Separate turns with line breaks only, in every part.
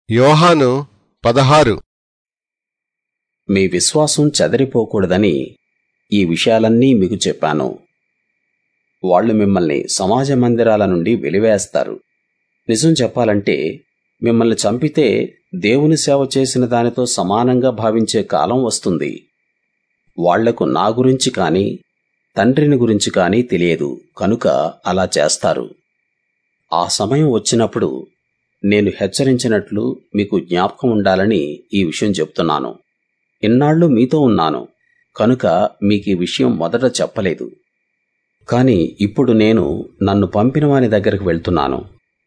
యోహాను పదహారు
మీ విశ్వాసం చెదరిపోకూడదని ఈ విషయాలన్నీ మీకు చెప్పాను వాళ్ళు మిమ్మల్ని సమాజ మందిరాల నుండి వెలివేస్తారు నిజం చెప్పాలంటే మిమ్మల్ని చంపితే దేవుని సేవ చేసిన దానితో సమానంగా భావించే కాలం వస్తుంది వాళ్లకు నా గురించి కాని తండ్రిని గురించి కాని తెలియదు కనుక అలా చేస్తారు ఆ సమయం వచ్చినప్పుడు నేను హెచ్చరించినట్లు మీకు జ్ఞాపకం ఉండాలని ఈ విషయం చెప్తున్నాను ఇన్నాళ్ళు మీతో ఉన్నాను కనుక మీకు ఈ విషయం మొదట చెప్పలేదు కాని ఇప్పుడు నేను నన్ను పంపిన వాని దగ్గరికి వెళ్తున్నాను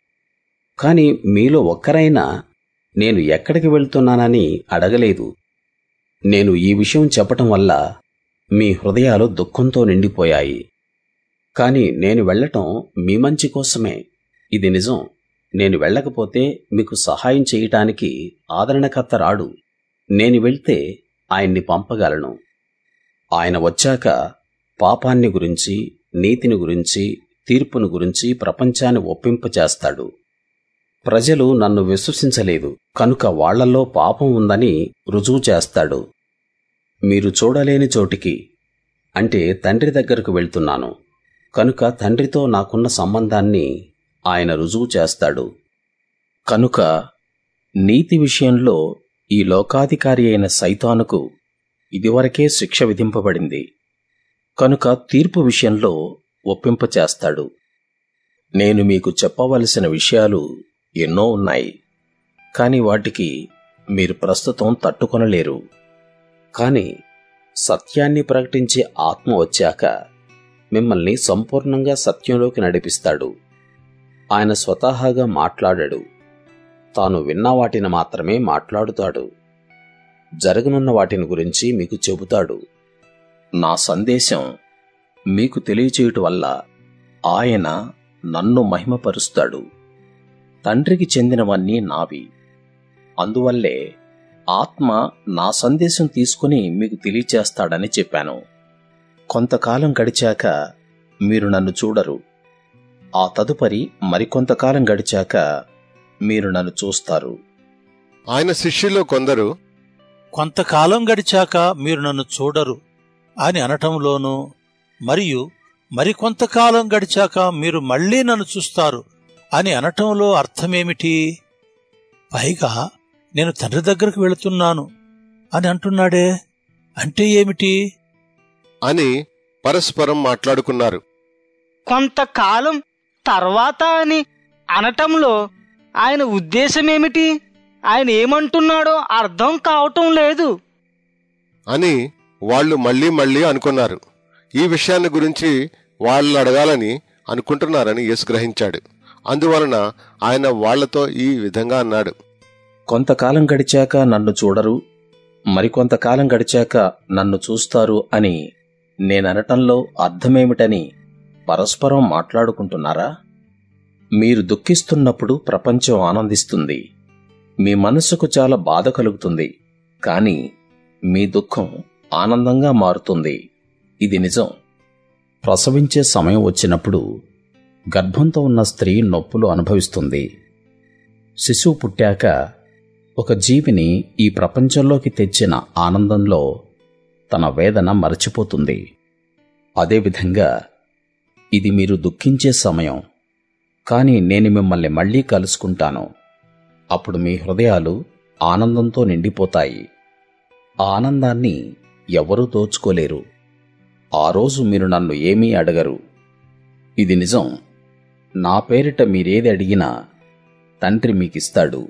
కాని మీలో ఒక్కరైనా నేను ఎక్కడికి వెళ్తున్నానని అడగలేదు నేను ఈ విషయం చెప్పటం వల్ల మీ హృదయాలు దుఃఖంతో నిండిపోయాయి కాని నేను వెళ్ళటం మీ మంచి కోసమే ఇది నిజం నేను వెళ్ళకపోతే మీకు సహాయం చేయటానికి ఆదరణకర్త రాడు నేను వెళ్తే ఆయన్ని పంపగలను ఆయన వచ్చాక పాపాన్ని గురించి నీతిని గురించి తీర్పును గురించి ప్రపంచాన్ని ఒప్పింపచేస్తాడు ప్రజలు నన్ను విశ్వసించలేదు కనుక వాళ్లలో పాపం ఉందని రుజువు చేస్తాడు మీరు చూడలేని చోటికి అంటే తండ్రి దగ్గరకు వెళ్తున్నాను కనుక తండ్రితో నాకున్న సంబంధాన్ని ఆయన రుజువు చేస్తాడు కనుక నీతి విషయంలో ఈ లోకాధికారి అయిన సైతానుకు ఇదివరకే శిక్ష విధింపబడింది కనుక తీర్పు విషయంలో ఒప్పింపచేస్తాడు నేను మీకు చెప్పవలసిన విషయాలు ఎన్నో ఉన్నాయి కాని వాటికి మీరు ప్రస్తుతం తట్టుకొనలేరు కాని సత్యాన్ని ప్రకటించే ఆత్మ వచ్చాక మిమ్మల్ని సంపూర్ణంగా సత్యంలోకి నడిపిస్తాడు ఆయన స్వతహాగా మాట్లాడడు తాను విన్న వాటిని మాత్రమే మాట్లాడుతాడు జరగనున్న వాటిని గురించి మీకు చెబుతాడు నా సందేశం మీకు తెలియచేయుట వల్ల ఆయన నన్ను మహిమపరుస్తాడు తండ్రికి చెందినవన్నీ నావి అందువల్లే ఆత్మ నా సందేశం తీసుకుని మీకు తెలియచేస్తాడని చెప్పాను కొంతకాలం గడిచాక మీరు నన్ను చూడరు ఆ తదుపరి మరికొంతకాలం గడిచాక మీరు నన్ను చూస్తారు
ఆయన శిష్యుల్లో కొందరు
కొంతకాలం గడిచాక మీరు నన్ను చూడరు అని అనటంలోనూ మరియు మరికొంతకాలం గడిచాక మీరు మళ్ళీ నన్ను చూస్తారు అని అనటంలో అర్థమేమిటి పైగా నేను తండ్రి దగ్గరకు వెళుతున్నాను అని అంటున్నాడే అంటే ఏమిటి
అని పరస్పరం మాట్లాడుకున్నారు
కొంతకాలం తర్వాత అని అనటంలో ఆయన ఉద్దేశమేమిటి ఆయన ఏమంటున్నాడో అర్థం కావటం లేదు
అని వాళ్ళు మళ్ళీ మళ్ళీ అనుకున్నారు ఈ విషయాన్ని గురించి వాళ్ళు అడగాలని అనుకుంటున్నారని యేసు గ్రహించాడు అందువలన ఆయన వాళ్లతో ఈ విధంగా అన్నాడు
కొంతకాలం గడిచాక నన్ను చూడరు మరికొంతకాలం గడిచాక నన్ను చూస్తారు అని నేననటంలో అర్థమేమిటని పరస్పరం మాట్లాడుకుంటున్నారా మీరు దుఃఖిస్తున్నప్పుడు ప్రపంచం ఆనందిస్తుంది మీ మనసుకు చాలా బాధ కలుగుతుంది కాని మీ దుఃఖం ఆనందంగా మారుతుంది ఇది నిజం ప్రసవించే సమయం వచ్చినప్పుడు గర్భంతో ఉన్న స్త్రీ నొప్పులు అనుభవిస్తుంది శిశువు పుట్టాక ఒక జీవిని ఈ ప్రపంచంలోకి తెచ్చిన ఆనందంలో తన వేదన మరచిపోతుంది అదేవిధంగా ఇది మీరు దుఃఖించే సమయం కాని నేను మిమ్మల్ని మళ్ళీ కలుసుకుంటాను అప్పుడు మీ హృదయాలు ఆనందంతో నిండిపోతాయి ఆ ఆనందాన్ని ఎవరూ దోచుకోలేరు ఆ రోజు మీరు నన్ను ఏమీ అడగరు ఇది నిజం నా పేరిట మీరేది అడిగినా తండ్రి మీకిస్తాడు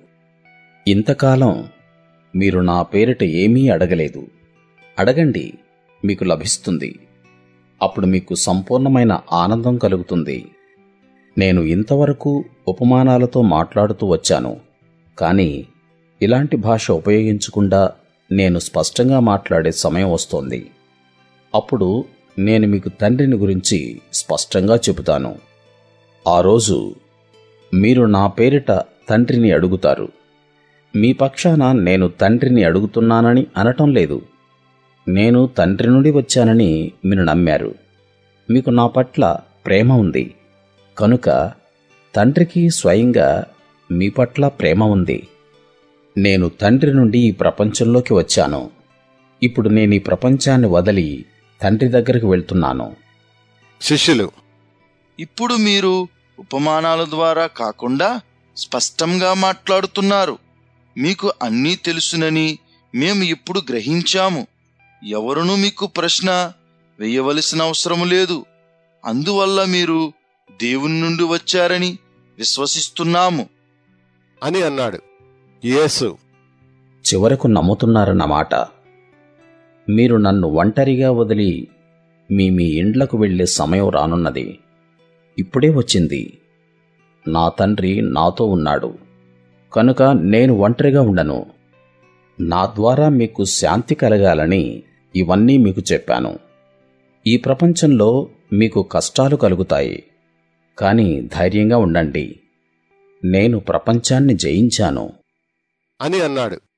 ఇంతకాలం మీరు నా పేరిట ఏమీ అడగలేదు అడగండి మీకు లభిస్తుంది అప్పుడు మీకు సంపూర్ణమైన ఆనందం కలుగుతుంది నేను ఇంతవరకు ఉపమానాలతో మాట్లాడుతూ వచ్చాను కానీ ఇలాంటి భాష ఉపయోగించకుండా నేను స్పష్టంగా మాట్లాడే సమయం వస్తోంది అప్పుడు నేను మీకు తండ్రిని గురించి స్పష్టంగా చెబుతాను ఆ రోజు మీరు నా పేరిట తండ్రిని అడుగుతారు మీ పక్షాన నేను తండ్రిని అడుగుతున్నానని అనటం లేదు నేను తండ్రి నుండి వచ్చానని మీరు నమ్మారు మీకు నా పట్ల ప్రేమ ఉంది కనుక తండ్రికి స్వయంగా మీ పట్ల ప్రేమ ఉంది నేను తండ్రి నుండి ఈ ప్రపంచంలోకి వచ్చాను ఇప్పుడు నేను ఈ ప్రపంచాన్ని వదిలి తండ్రి దగ్గరికి వెళ్తున్నాను
శిష్యులు
ఇప్పుడు మీరు ఉపమానాల ద్వారా కాకుండా స్పష్టంగా మాట్లాడుతున్నారు మీకు అన్నీ తెలుసునని మేము ఇప్పుడు గ్రహించాము ఎవరునూ మీకు ప్రశ్న వేయవలసిన అవసరం లేదు అందువల్ల మీరు దేవుని నుండి వచ్చారని విశ్వసిస్తున్నాము
అని అన్నాడు యేసు
చివరకు నమ్ముతున్నారన్నమాట మీరు నన్ను ఒంటరిగా వదిలి మీ మీ ఇండ్లకు వెళ్ళే సమయం రానున్నది ఇప్పుడే వచ్చింది నా తండ్రి నాతో ఉన్నాడు కనుక నేను ఒంటరిగా ఉండను నా ద్వారా మీకు శాంతి కలగాలని ఇవన్నీ మీకు చెప్పాను ఈ ప్రపంచంలో మీకు కష్టాలు కలుగుతాయి కానీ ధైర్యంగా ఉండండి నేను ప్రపంచాన్ని జయించాను
అని అన్నాడు